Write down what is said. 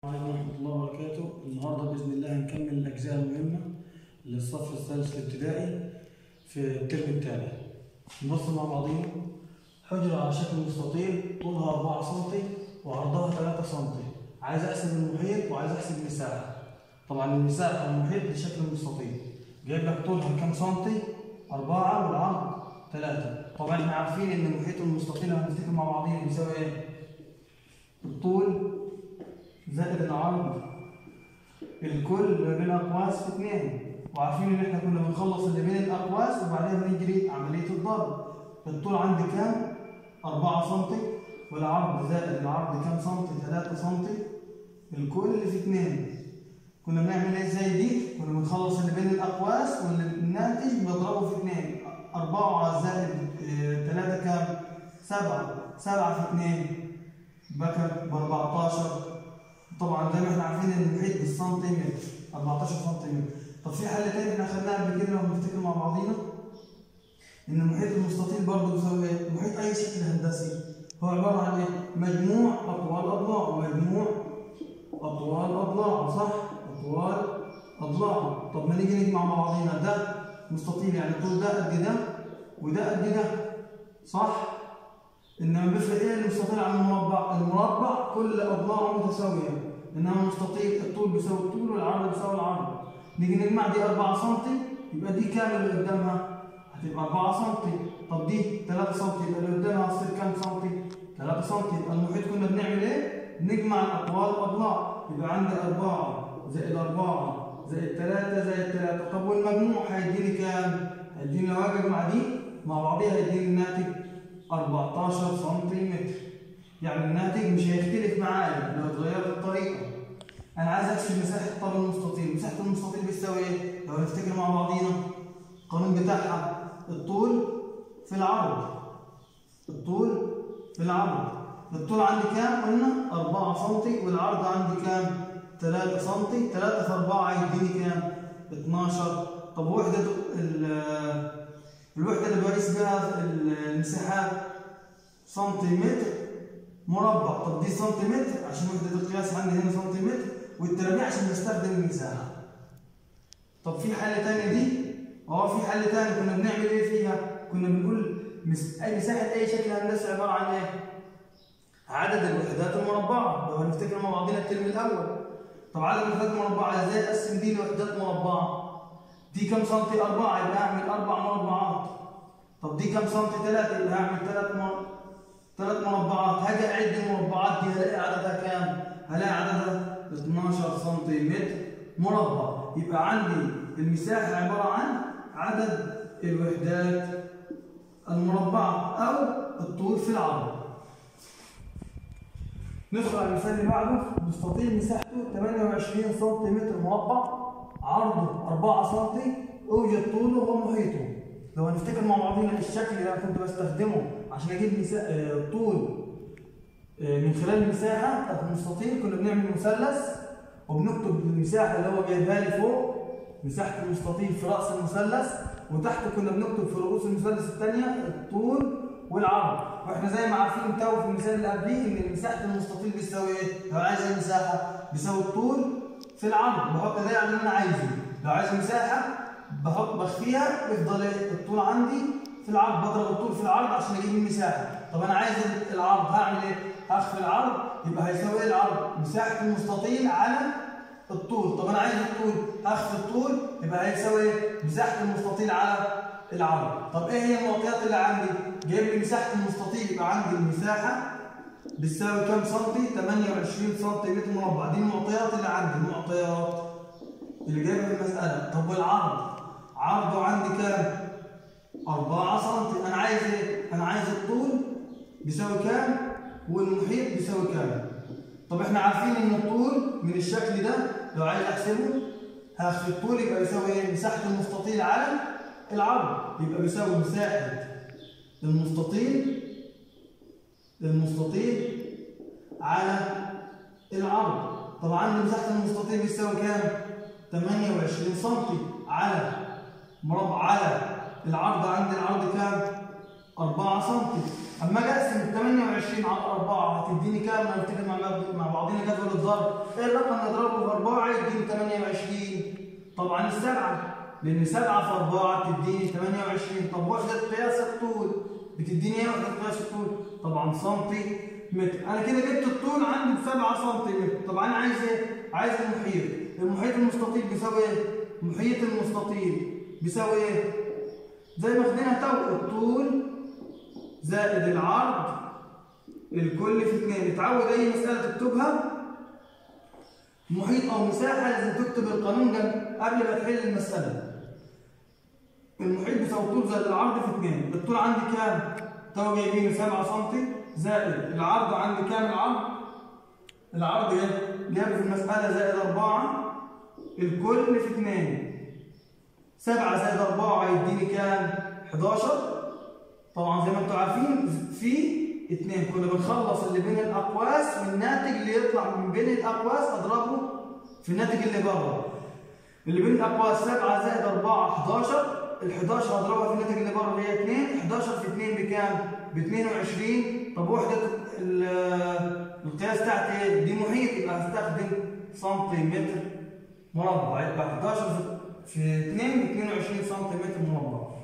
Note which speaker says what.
Speaker 1: عليكم ورحمة الله وبركاته النهاردة بإذن الله هنكمل الأجزاء المهمة للصف الثالث الابتدائي في الترم التالي نبص مع بعضينا حجرة على شكل مستطيل طولها 4 سم وعرضها 3 سم عايز أحسب المحيط وعايز أحسب المساحة طبعا المساحة والمحيط لشكل مستطيل جايب لك طولها كام سنتي 4 والعرض 3 طبعا احنا عارفين ان محيط المستطيل هنفتكر مع بعضينا بيساوي ايه؟ الطول زائد العرض الكل ما بين اقواس في اثنين وعارفين ان احنا كنا بنخلص اللي بين الاقواس وبعدين بنجري عمليه الضرب الطول عندي كام 4 سم والعرض زائد العرض كام سم 3 سم الكل في اثنين كنا بنعمل ايه ازاي دي كنا بنخلص اللي بين الاقواس والناتج بنضربه في اثنين 4 زائد 3 كام 7 7 في 2 بكر ب 14 طبعا زي ما احنا عارفين ان المحيط بالسنتيمتر 14 سنتيمتر طب في حل تاني احنا خدناه قبل كده لو بنفتكر مع بعضينا ان المحيط المستطيل برضه بيساوي ايه؟ محيط اي شكل هندسي هو عباره عن ايه؟ مجموع اطوال اضلاعه مجموع اطوال اضلاعه صح؟ اطوال اضلاعه طب ما نيجي نجمع مع بعضينا ده مستطيل يعني طول ده قد ده وده قد ده صح؟ انما بيفرق ايه المستطيل عن المربع؟ المربع كل اضلاعه متساويه انما المستطيل الطول بيساوي الطول والعرض بيساوي العرض نيجي نجمع دي 4 سم يبقى دي كام اللي قدامها؟ هتبقى 4 سم طب دي 3 سم يبقى اللي قدامها هتصير كام سم؟ 3 سم يبقى المحيط كنا بنعمل ايه؟ نجمع الاطوال الاضلاع يبقى عندي 4 زائد 4 زائد 3 زائد 3 طب والمجموع هيديني كام؟ هيديني لو اجي اجمع دي مع بعضيها هيديني الناتج 14 سنتيمتر يعني الناتج مش هيختلف معايا لو اتغيرت الطريقه انا عايز احسب مساحه الطول المستطيل مساحه المستطيل بتساوي ايه لو نفتكر مع بعضينا القانون بتاعها الطول في العرض الطول في العرض الطول عندي كام قلنا 4 سم والعرض عندي كام 3 سم 3 في 4 هيديني كام 12 طب وحده الوحده اللي بقيس بها المساحات سنتيمتر مربع طب دي سنتيمتر عشان وحده القياس عندي هنا سنتيمتر والتربيع عشان بستخدم المساحه طب في حل تاني دي اه في حل تاني كنا بنعمل ايه فيها كنا بنقول مس... اي مساحه اي شكل هندسي عباره عن ايه عدد الوحدات المربعه لو هنفتكر مع بعضنا الترم الاول طب عدد الوحدات المربعه ازاي اقسم دي لوحدات مربعه دي كم سنتي 4 يبقى هعمل اربع مربعات طب دي كم سنتي 3 يبقى هعمل ثلاث مر... ثلاث مربعات هاجي اعد المربعات دي هلاقي عددها كام؟ هلاقي عددها 12 سنتيمتر مربع يبقى عندي المساحه عباره عن عدد الوحدات المربعه او الطول في العرض ندخل على المثال اللي بعده مستطيل مساحته 28 سنتيمتر مربع عرضه 4 سم اوجد طوله ومحيطه لو هنفتكر مع بعضنا الشكل اللي انا كنت بستخدمه عشان اجيب مسا... طول من خلال المساحه بتاعت المستطيل كنا بنعمل مثلث وبنكتب المساحه اللي هو جايبها لي فوق مساحه المستطيل في راس المثلث وتحت كنا بنكتب في رؤوس المثلث الثانيه الطول والعرض واحنا زي ما عارفين تو في المثال اللي قبليه ان مساحه المستطيل بتساوي ايه؟ لو عايز المساحه بيساوي الطول في العرض بحط ده على اللي انا عايزه لو عايز مساحه بحط بخفيها يفضل الطول عندي في العرض بضرب الطول في العرض عشان اجيب المساحه طب انا عايز العرض هعمل ايه هخفي العرض يبقى هيساوي ايه العرض مساحه المستطيل على الطول طب انا عايز الطول هخفي الطول يبقى هيساوي ايه مساحه المستطيل على العرض طب ايه هي المعطيات اللي عندي جايب لي مساحه المستطيل يبقى عندي المساحه بتساوي كام سنتي 28 سنتيمتر مربع دي المعطيات اللي عندي المعطيات اللي جايبها في المساله طب والعرض عرضه عندي كام 4 سم انا عايز ايه انا عايز الطول بيساوي كام والمحيط بيساوي كام طب احنا عارفين ان الطول من الشكل ده لو عايز احسبه هاخد الطول يبقى بيساوي ايه مساحه المستطيل على العرض يبقى بيساوي مساحه المستطيل المستطيل على العرض طبعا عندي مساحه المستطيل بيساوي كام 28 سم على مربع على العرض عندي العرض كام 4 سم اما اجي اقسم ال 28 على 4 هتديني كام؟ هنفتكر مع مع بعضينا جدول الضرب ايه الرقم اللي اضربه في 4 يديني 28 طبعا السبعه لان 7 في 4 تديني 28 طب وحده قياس الطول بتديني ايه وحده قياس الطول؟ طبعا سنتي متر انا كده جبت الطول عندي ب 7 سم متر طب انا عايز ايه؟ عايز المحيط المحيط المستطيل بيساوي ايه؟ محيط المستطيل بيساوي ايه؟ زي ما خدنا تو الطول زائد العرض الكل في اثنين اتعود اي مساله تكتبها محيط او مساحه لازم تكتب القانون جنب قبل ما تحل المساله المحيط بيساوي الطول زائد العرض في اثنين الطول عندي كام؟ تو جايبين 7 سم زائد العرض عندي كام العرض؟ العرض جاب في المساله زائد 4 الكل في 2 7 زائد 4 هيديني كام؟ 11 طبعا زي ما انتم عارفين في 2 كنا بنخلص اللي بين الاقواس والناتج اللي يطلع من بين الاقواس اضربه في الناتج اللي بره اللي بين الاقواس 7 زائد 4 11 ال 11 هضربها في الناتج اللي بره اللي هي 2 11 في 2 بكام؟ ب 22 طب وحده القياس بتاعتي ايه؟ دي محيط يبقى هستخدم سنتيمتر مربع يبقى 11 في 2 ب 22 سنتيمتر مربع